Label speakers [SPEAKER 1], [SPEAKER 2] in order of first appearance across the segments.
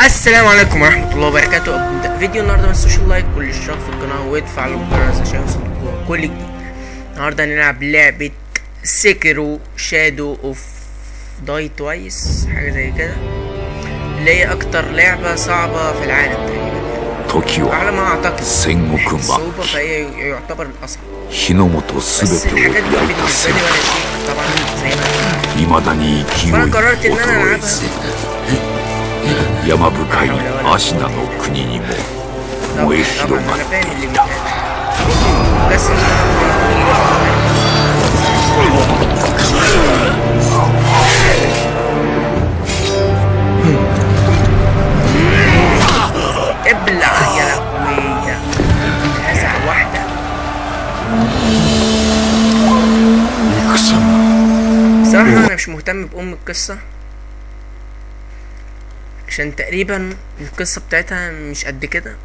[SPEAKER 1] السلام عليكم ورحمة الله وبركاته أبدأ فيديو النهاردة ما تنسوش اللايك والاشتراك في القناة وادفعوا الجرس عشان يوصلكوا كل جديد النهاردة هنلعب لعبة سيكرو شادو اوف داي توايس حاجة زي كده اللي هي أكتر لعبة صعبة في العالم تقريبا
[SPEAKER 2] 時は
[SPEAKER 1] على ما أعتقد
[SPEAKER 2] 戦国
[SPEAKER 1] الصعوبة
[SPEAKER 2] 末期
[SPEAKER 1] فهي يعتبر الأصعب
[SPEAKER 2] 日の本
[SPEAKER 1] بس
[SPEAKER 2] 全てを
[SPEAKER 1] الحاجات دي
[SPEAKER 2] 焼いた
[SPEAKER 1] بالنسبة
[SPEAKER 2] 戦
[SPEAKER 1] لي ولا شيء طبعا زي ما
[SPEAKER 2] いまだに勢い
[SPEAKER 1] فأنا قررت إن أنا
[SPEAKER 2] 衰え
[SPEAKER 1] ألعبها
[SPEAKER 2] ず山深い芦名の国にも
[SPEAKER 1] طبعا
[SPEAKER 2] 燃え
[SPEAKER 1] طبعا
[SPEAKER 2] 広が
[SPEAKER 1] أنا
[SPEAKER 2] っ
[SPEAKER 1] فاهم اللي بيتقال بس إن أنا ابلع يا لهوي هزع واحدة
[SPEAKER 2] 戦
[SPEAKER 1] بصراحة أنا مش مهتم بأم القصة عشان تقريبا القصة بتاعتها مش قد كده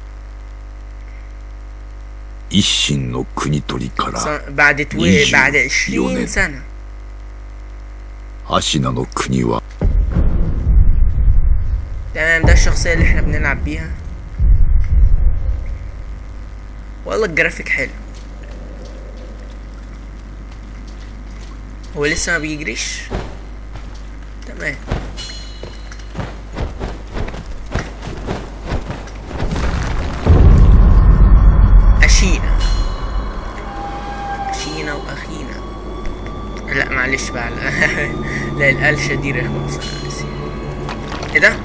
[SPEAKER 2] 一心の国取りか
[SPEAKER 1] ص-
[SPEAKER 2] ら
[SPEAKER 1] بعد تو...
[SPEAKER 2] يجي
[SPEAKER 1] بعد 20
[SPEAKER 2] يونان.
[SPEAKER 1] سنة
[SPEAKER 2] 芦名の国は
[SPEAKER 1] تمام ده الشخصية اللي احنا بنلعب بيها والله الجرافيك حلو هو لسه ما بيجريش تمام أشينا أشينا وأخينا لا معلش بقى لا, لا القلشة دي رخمة بصراحة نسيت. ايه ده؟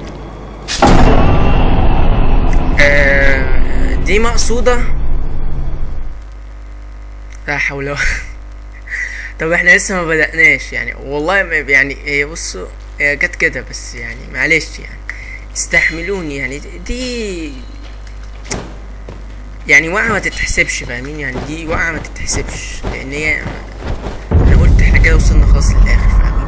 [SPEAKER 1] آه، دي مقصودة لا حول ولا طب احنا لسه ما بدأناش يعني والله ما يعني هي بصوا هي جت كده بس يعني معلش يعني استحملوني يعني دي يعني وقعة ما تتحسبش فاهمين يعني دي وقعة ما تتحسبش لأن هي أنا قلت احنا كده وصلنا خلاص للآخر فاهمين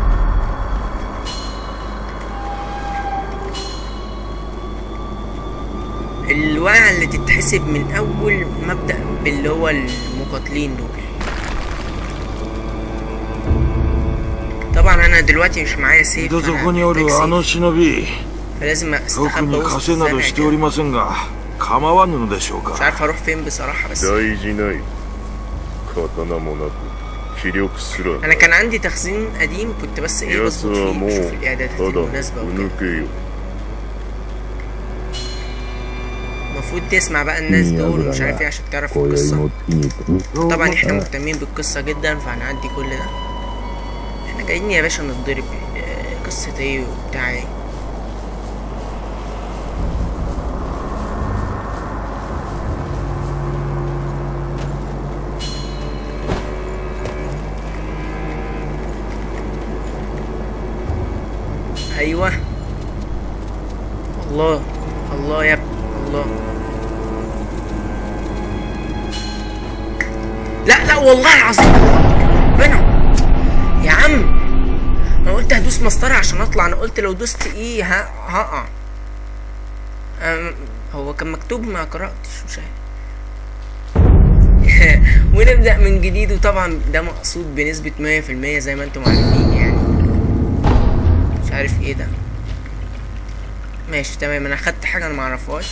[SPEAKER 1] الوقعة اللي تتحسب من أول مبدأ باللي هو المقاتلين دول طبعا أنا دلوقتي مش معايا سيف
[SPEAKER 3] ど
[SPEAKER 1] فأنا
[SPEAKER 3] こにおる
[SPEAKER 1] محتاج
[SPEAKER 3] あの
[SPEAKER 1] سيف.
[SPEAKER 3] 忍び
[SPEAKER 1] فلازم
[SPEAKER 3] 特
[SPEAKER 1] استخبى
[SPEAKER 3] に
[SPEAKER 1] وسط
[SPEAKER 3] 稼など
[SPEAKER 1] الزرع
[SPEAKER 3] しており
[SPEAKER 1] كده.
[SPEAKER 3] ませんが構わぬのでしょう
[SPEAKER 1] مش
[SPEAKER 3] か
[SPEAKER 1] عارف هروح فين بصراحة بس
[SPEAKER 4] 大事ない刀もなく気力すらな
[SPEAKER 1] أنا
[SPEAKER 4] い
[SPEAKER 1] كان عندي تخزين قديم كنت بس إيه
[SPEAKER 4] 奴
[SPEAKER 1] بظبط
[SPEAKER 4] は
[SPEAKER 1] فيه
[SPEAKER 4] もう
[SPEAKER 1] بشوف الإعدادات
[SPEAKER 4] ただ
[SPEAKER 1] المناسبة
[SPEAKER 4] ふ
[SPEAKER 1] وكده
[SPEAKER 4] ぬけよ
[SPEAKER 1] المفروض تسمع بقى الناس دول ومش عارف ايه عشان تعرف القصة طبعا احنا مهتمين بالقصة جدا فهنعدي كل ده احنا جايين يا باشا نتضرب آه، قصة ايه وبتاع ايه ايوه الله الله يا ابني الله لا لا والله العظيم ربنا يا عم انا قلت هدوس مسطرة عشان اطلع انا قلت لو دوست ايه ه- هقع أم، هو كان مكتوب ما قرأتش مش عارف ونبدأ من جديد وطبعا ده مقصود بنسبة مية في المية زي ما انتم عارفين يعني مش عارف ايه ده ماشي تمام انا خدت حاجة انا معرفهاش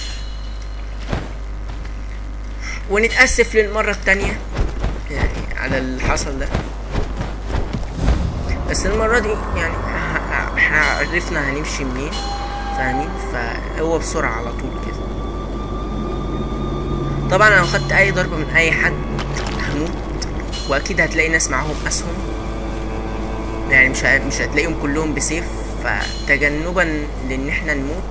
[SPEAKER 1] ونتأسف للمرة التانية يعني على اللي حصل ده بس المرة دي يعني ه- ه- احنا عرفنا هنمشي منين فاهمين فهو بسرعة على طول كده طبعا انا لو خدت اي ضربة من اي حد هموت واكيد هتلاقي ناس معاهم اسهم يعني مش ه- مش هتلاقيهم كلهم بسيف فتجنبا لان احنا نموت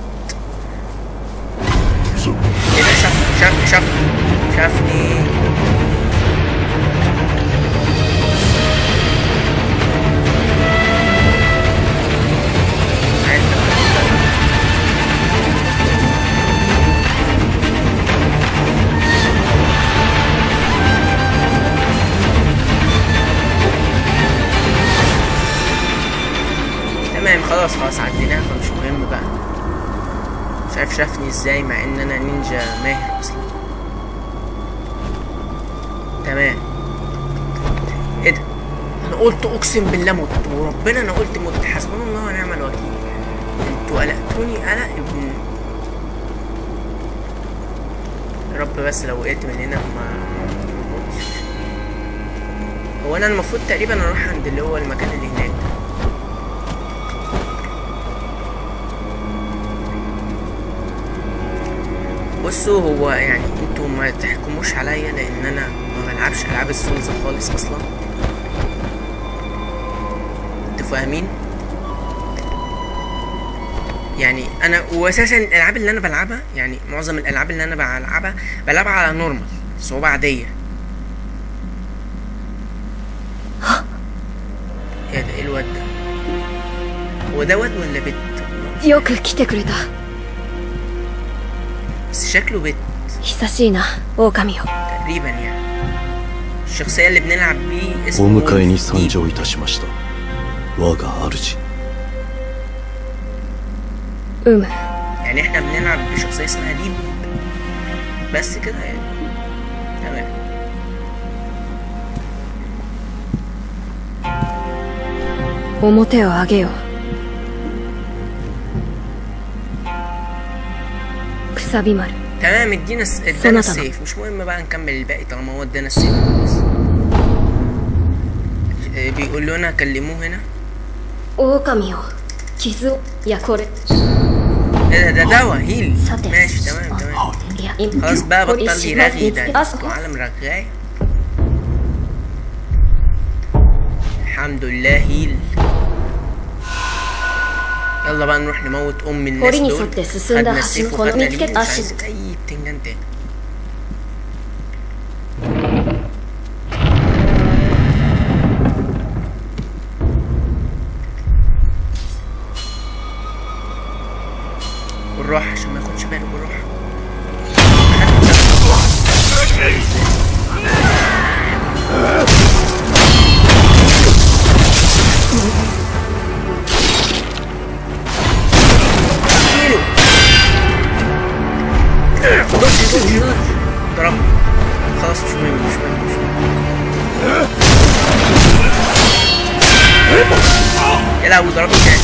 [SPEAKER 1] ايه ده شافني شافني شافني شافني عايز أقول. تمام خلاص خلاص عديناها فمش مهم بقى مش عارف شافني ازاي مع ان انا نينجا ماهر اصلا تمام ايه ده انا قلت اقسم بالله مت وربنا انا قلت مت حسبنا الله ونعم الوكيل انتوا قلقتوني قلق ابن رب بس لو وقعت من هنا ما ما اموتش هو انا المفروض تقريبا اروح عند اللي هو المكان اللي هناك بصوا هو يعني انتوا ما تحكموش عليا لان انا ما بلعبش العاب السولز خالص اصلا انتوا فاهمين يعني انا واساسا الالعاب اللي انا بلعبها يعني معظم الالعاب اللي انا بلعبها بلعبها على نورمال صعوبة عادية ايه ده ايه الواد ده هو ده واد ولا بنت
[SPEAKER 5] よく来てくれた
[SPEAKER 1] بس شكله بنت
[SPEAKER 5] 久しいな狼よ
[SPEAKER 1] تقريبا يعني الشخصية اللي بنلعب بيه
[SPEAKER 6] お
[SPEAKER 1] اسمه
[SPEAKER 6] 迎えに
[SPEAKER 1] ستيف.
[SPEAKER 6] 参上いたしました我が主
[SPEAKER 5] うむ
[SPEAKER 1] يعني احنا بنلعب بشخصية اسمها ديب بس كده يعني تمام
[SPEAKER 5] 表を上げようくさび丸
[SPEAKER 1] تمام ادينا الس- ادانا
[SPEAKER 5] سنة
[SPEAKER 1] السيف مش مهم بقى نكمل الباقي طالما هو ادانا السيف خلاص آه، بيقول لنا كلموه هنا
[SPEAKER 5] 狼よ傷をいやこれ
[SPEAKER 1] ايه ده ده دواء هيل
[SPEAKER 5] ساتر.
[SPEAKER 1] ماشي تمام تمام
[SPEAKER 5] いや今
[SPEAKER 1] خلاص بقى
[SPEAKER 5] これ
[SPEAKER 1] بطل
[SPEAKER 5] します
[SPEAKER 1] يرغي
[SPEAKER 5] 見つ
[SPEAKER 1] ده
[SPEAKER 5] けあ
[SPEAKER 1] انتوا عالم رغاي الحمد لله هيل يلا بقى نروح نموت ام الناس
[SPEAKER 5] قولي
[SPEAKER 1] دول
[SPEAKER 5] نسوت تسسون ده
[SPEAKER 1] خدنا السيف
[SPEAKER 5] عشان كنا
[SPEAKER 1] وخدنا
[SPEAKER 5] نتكت
[SPEAKER 1] اليمين مش
[SPEAKER 5] عشان-
[SPEAKER 1] عايزين اي بتنجان تاني بالراحة عشان ما ياخدش باله بالراحة اديله. دش دش دش ضربني خلاص مش مهم مش مهم مش مهم يا لهوي ضربني تاني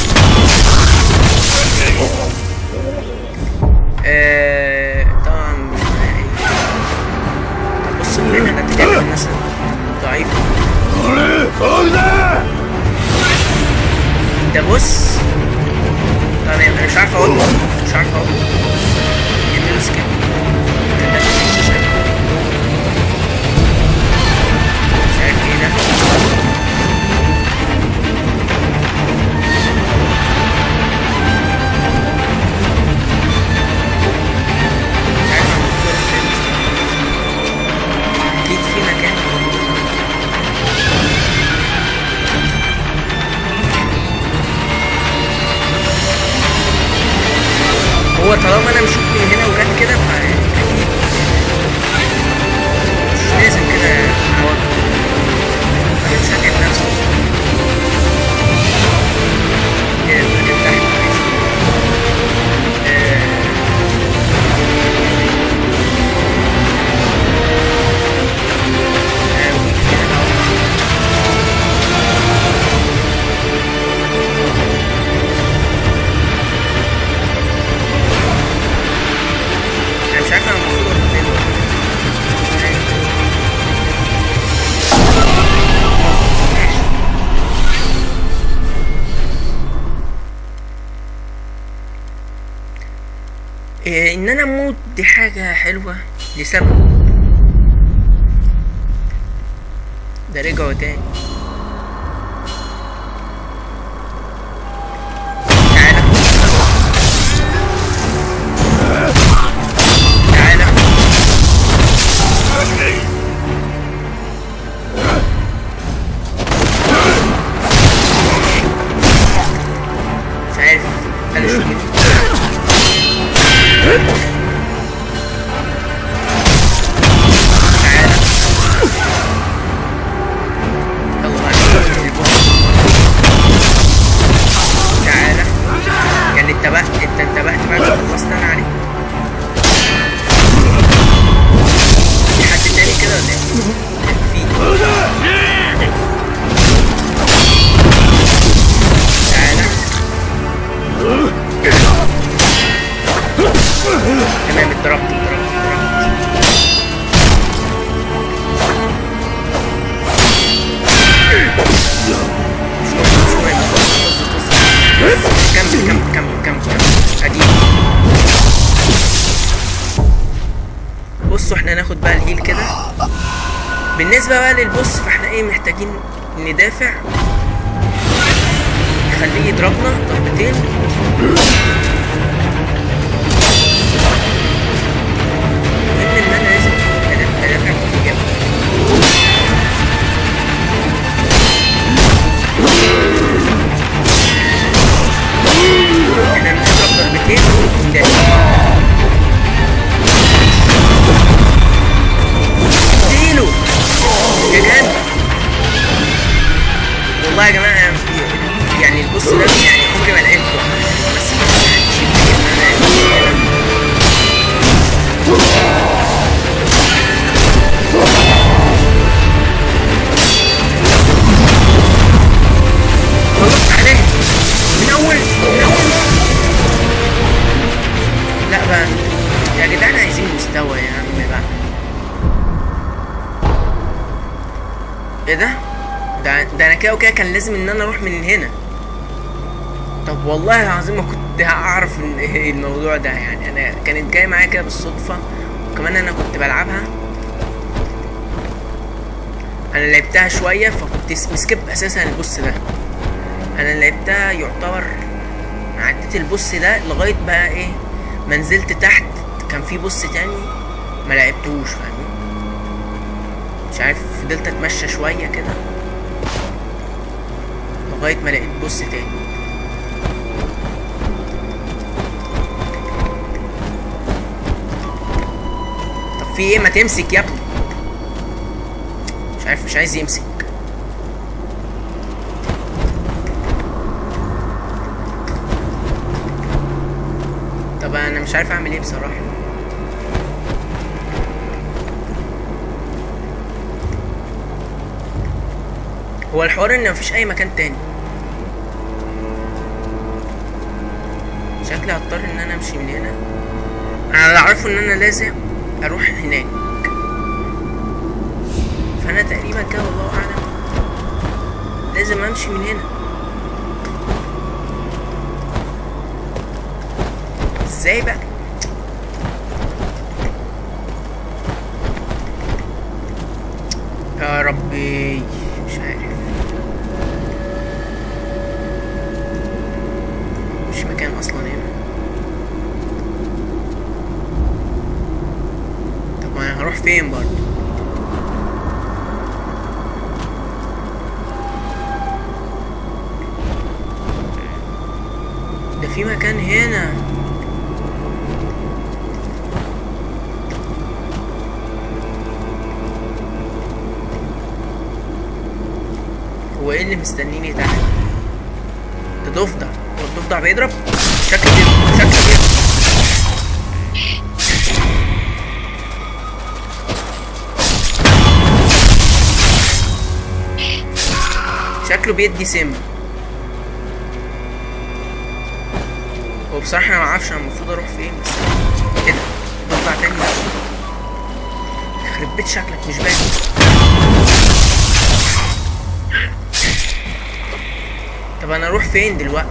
[SPEAKER 1] آه، طبعا مش نهائي. طب بص هنا نتيجة مثلا ضعيفة ده بص تمام انا مش عارف اقول مش عارف اقول يعملوا سكيب كان ده مش عارف مش عارف ايه ده مش عارف انا المفروض اروح فين بصراحة. اكيد في مكان هو طالما انا مشيت من هنا وجت كده فاكيد مش لازم كده اوقف انا مش هتعب نفسي ايه المكان تحت ماشي آه، آه، ويك كده أهو. انا مش عارف انا المفروض اروح فين مش عارف. إيه ان انا اموت دي حاجة حلوة لسبب ده رجعوا تاني تعالى تعالى مش عارف انا شو كده تعالى يلا بقى نشوف البوس. تعالى يعني انتبهت انت انتبهت بقى خلصت انا عليك في حد تاني كده ولا ايه؟ في تعالى تمام اتضربت اتضربت اتضربت ناخد بقى الهيل كده بالنسبة بقى للبوس فاحنا ايه محتاجين ندافع نخليه يضربنا ضربتين المهم ان انا لازم أدا- ادافع بإيجابية احنا بنضرب ضربتين وندافع اديله يا جدعان والله يا جماعه أنا- يعني البوس ده يعني عمري ما لعبته بس يعني شيء كتير ان انا لعبته. خلصت عليه من اول من اول لا بقى يا جدعان عايزين مستوى يا عم بقى ايه ده؟ ده ده انا كده وكده كان لازم ان انا اروح من هنا طب والله العظيم ما كنت هعرف ان إيه الموضوع ده يعني انا كانت جايه معايا كده بالصدفه وكمان انا كنت بلعبها انا لعبتها شويه فكنت س- مسكب اساسا البوس ده انا لعبتها يعتبر عديت البوس ده لغايه بقى ايه ما نزلت تحت كان في بوس تاني ما لعبتهوش فاهمين مش عارف فضلت اتمشى شويه كده لغايه ما لقيت بوس تاني طب في ايه ما تمسك يا ابني مش عارف مش عايز يمسك طب انا مش عارف اعمل ايه بصراحه هو الحوار ان مفيش اي مكان تاني شكلي هضطر ان انا امشي من هنا انا اللي اعرفه ان انا لازم اروح هناك فانا تقريبا كده والله اعلم لازم امشي من هنا ازاي بقى يا ربي مش عارف مش مكان اصلا هنا طب انا هروح فين برضه ده في مكان هنا هو ايه اللي مستنيني تحت ده ضفدع هو الضفدع بيضرب شكله بيضرب شكله بيضرب شكله بيدي سم هو بصراحة انا معرفش انا المفروض اروح فين بس ايه ده ضفدع تاني يخرب بيت شكلك مش باين طب انا اروح فين دلوقتي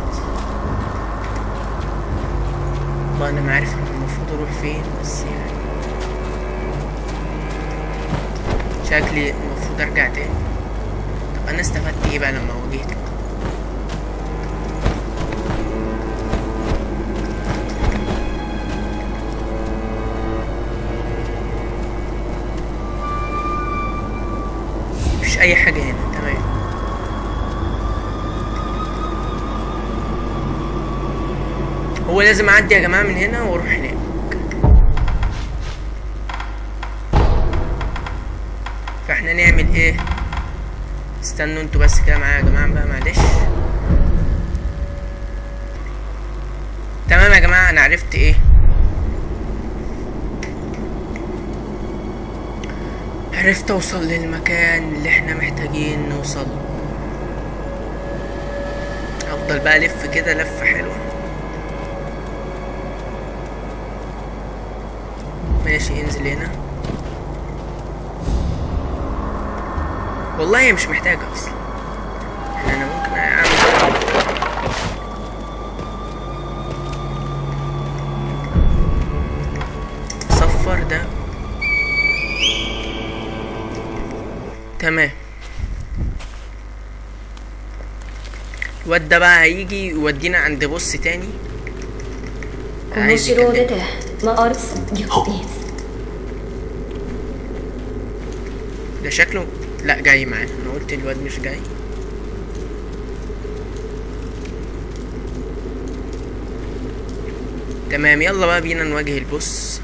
[SPEAKER 1] والله انا ما عارف انا المفروض اروح فين بس يعني شكلي المفروض ارجع تاني طب انا استفدت ايه بقى لما واجهتك مفيش اي حاجة هنا تمام هو لازم اعدي يا جماعه من هنا واروح هناك فاحنا نعمل ايه استنوا انتوا بس كده معايا يا جماعه بقى معلش تمام يا جماعه انا عرفت ايه عرفت اوصل للمكان اللي احنا محتاجين نوصل له. افضل بقى الف كده لفه حلوه ماشي انزل هنا والله هي مش محتاجة اصلا يعني انا ممكن اعمل صفر ده تمام الواد ده بقى هيجي يودينا عند بص تاني
[SPEAKER 5] この
[SPEAKER 1] عايز
[SPEAKER 5] 城を出
[SPEAKER 1] يكلمني
[SPEAKER 5] てまあるぎゅいい
[SPEAKER 1] ده شكله لا جاي معانا انا قلت الواد مش جاي تمام يلا بقى بينا نواجه البوس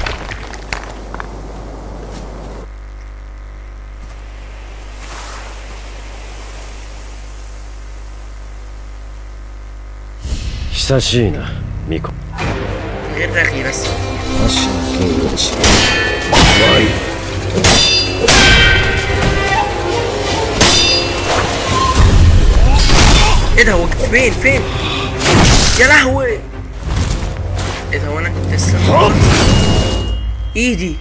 [SPEAKER 6] 「久しいなミコ
[SPEAKER 1] غير رغي بس
[SPEAKER 6] 足の剣よし
[SPEAKER 1] ايه ده هو فين فين يا لهوي ايه ده هو انا كنت لسه ايدي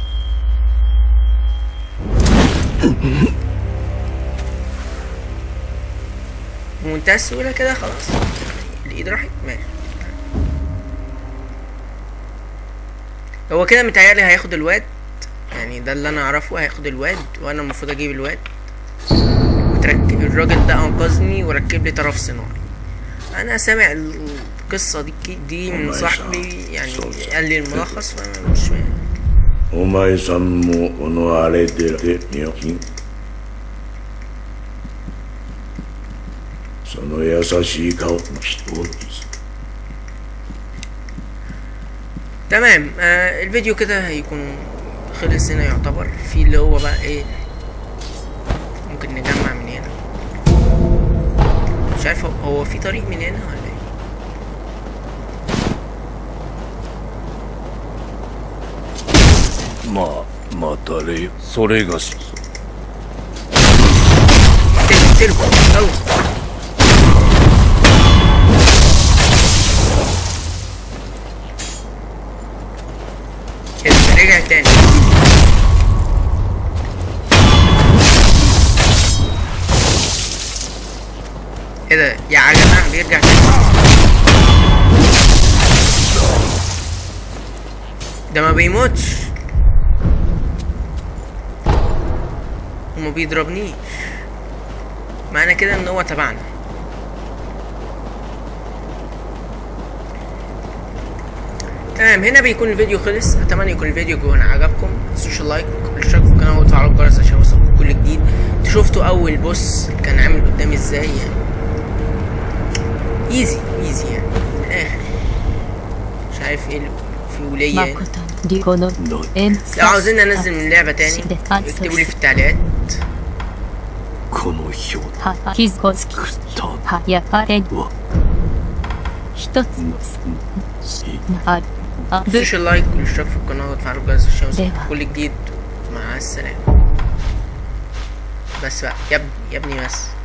[SPEAKER 1] بمنتهى السهولة كده خلاص الايد راحت ماشي هو كده متهيألي هياخد الواد يعني ده اللي انا اعرفه هياخد الواد وانا المفروض اجيب الواد وتركب الراجل ده انقذني وركب لي طرف صناعي انا سامع القصه دي دي من صاحبي يعني قال لي الملخص فانا مش فاهم
[SPEAKER 7] お前さんもこのあれでで女金その優しい顔の人を
[SPEAKER 1] تمام آه الفيديو كده هيكون خلص هنا يعتبر في اللي هو بقى ايه ممكن نجمع من هنا مش عارف هو- هو في طريق من هنا ولا ايه
[SPEAKER 7] まあまたれよそれがし
[SPEAKER 1] اقتله اقتله يلا كده رجع تاني ايه ده يا جماعة بيرجع تاني ده ما بيموتش وما بيضربنيش معنى كده ان هو تبعنا تمام هنا بيكون الفيديو خلص اتمنى يكون الفيديو يكون عجبكم متنسوش اللايك والاشتراك في القناه وتفعلوا الجرس عشان يوصلكم كل جديد انتوا شفتوا اول بوس كان عامل قدامي ازاي يعني ايزي ايزي يعني من الاخر مش عارف ايه اللي في ولية يعني.
[SPEAKER 8] 誠にこの縁
[SPEAKER 1] لو عاوزين انزل من اللعبة تاني اكتبوا لي في التعليقات
[SPEAKER 6] この表
[SPEAKER 8] は傷こつき
[SPEAKER 6] 食った
[SPEAKER 8] はやはれ
[SPEAKER 6] わ
[SPEAKER 8] 一つあるあぶ
[SPEAKER 1] متنسوش اللايك والاشتراك في القناة وتفعلوا الجرس عشان يوصلكم
[SPEAKER 8] ليه؟
[SPEAKER 1] كل جديد مع السلامة بس بقى يا ابني يا ابني بس